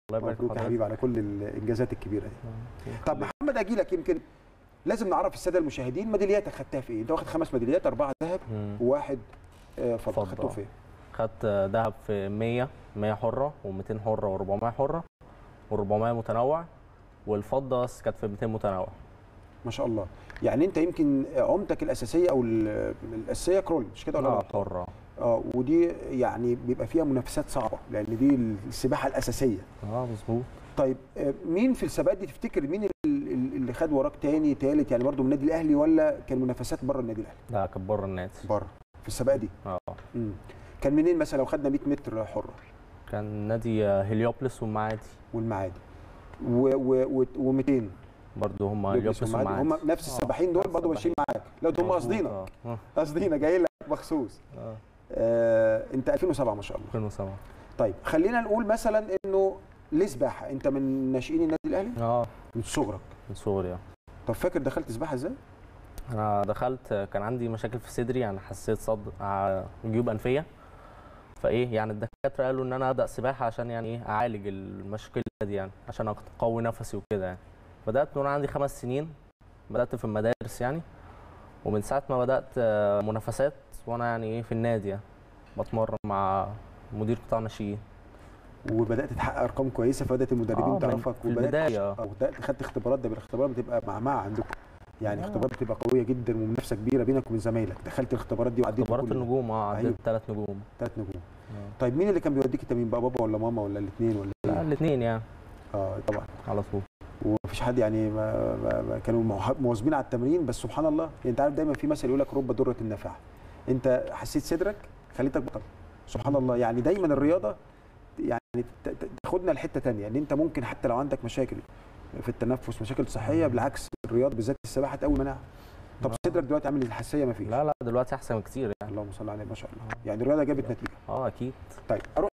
يبارك مبروك يا حضرتك. حبيبي على كل الانجازات الكبيره دي آه. طب محمد اجي لك يمكن لازم نعرف الساده المشاهدين ميدالياتك خدتها في ايه انت واخد خمس ميداليات اربعه ذهب مم. وواحد آه، فضه فضة. خدته فين خدت ذهب في 100 100 حره و200 حره و400 حره و400 متنوع والفضه كانت في 200 متنوع ما شاء الله يعني انت يمكن عمتك الاساسيه او ال- الاساسيه كرول مش كده ولا اه لا حره اه ودي يعني بيبقى فيها منافسات صعبه لان دي السباحه الاساسيه اه مظبوط طيب آه، مين في السباقات دي تفتكر مين ال- ال- اللي خد وراك تاني تالت يعني برضه من النادي الاهلي ولا كان منافسات بره النادي الاهلي لا كانت بره النادي بره في السباقات دي اه مم. كان منين مثلا لو خدنا 100 متر حره كان نادي هليوبلس والمعادي والمعادي و و200 برضه هم هليوبلس هم والمعادي نفس آه، السباحين دول نفس برضه ماشيين معاك لا ده هم مظبوط، قاصدينك اه آه، قاصدينك جاي لك مخصوص اه آه انت 2007 ما شاء الله 2007 طيب خلينا نقول مثلا انه ليه سباحه انت من ناشئين النادي الاهلي اه من صغرك من صغري آه. طب فاكر دخلت سباحه ازاي انا دخلت كان عندي مشاكل في صدري يعني حسيت صد ع- جيوب انفيه فايه يعني الدكاتره قالوا ان انا ابدا سباحه عشان يعني ايه اعالج المشكله دي يعني عشان اقوي نفسي وكده يعني بدات من وانا عندي خمس سنين بدات في المدارس يعني ومن ساعه ما بدات آه، منافسات وانا يعني ايه في النادي يعني بتمرن مع مدير قطاع ناشئين وبدات تحقق ارقام كويسه فبدات المدربين آه، من- تعرفك في البداية، آه. وبدات خدت اختبارات ده الاختبارات بتبقى معمعه عندكم يعني آه. اختبارات بتبقى قويه جدا ومنافسه كبيره بينك وبين زمايلك دخلت الاختبارات دي وعديت اختبارات النجوم اه عديت أيوة. ثلاث نجوم ثلاث نجوم آه. طيب مين اللي كان بيوديك التمرين بقى بابا ولا ماما ولا الاثنين ولا لا إيه؟ الاثنين يعني اه طبعا على طول ومفيش حد يعني ما ما ما كانوا موه- مواظبين على التمرين بس سبحان الله يعني انت عارف دايما في مثل يقول لك رب ضره النافعه انت حسيت صدرك خليتك بطل سبحان الله يعني دايما الرياضه يعني ت- ت- تاخدنا لحته ثانيه ان انت ممكن حتى لو عندك مشاكل في التنفس مشاكل صحيه بالعكس الرياضه بالذات السباحه تقوي مناعه طب صدرك دلوقتي عامل الحساسيه ما فيش لا لا دلوقتي احسن كتير يعني اللهم صل على النبي ما شاء الله يعني الرياضه جابت نتيجه اه اكيد طيب اروح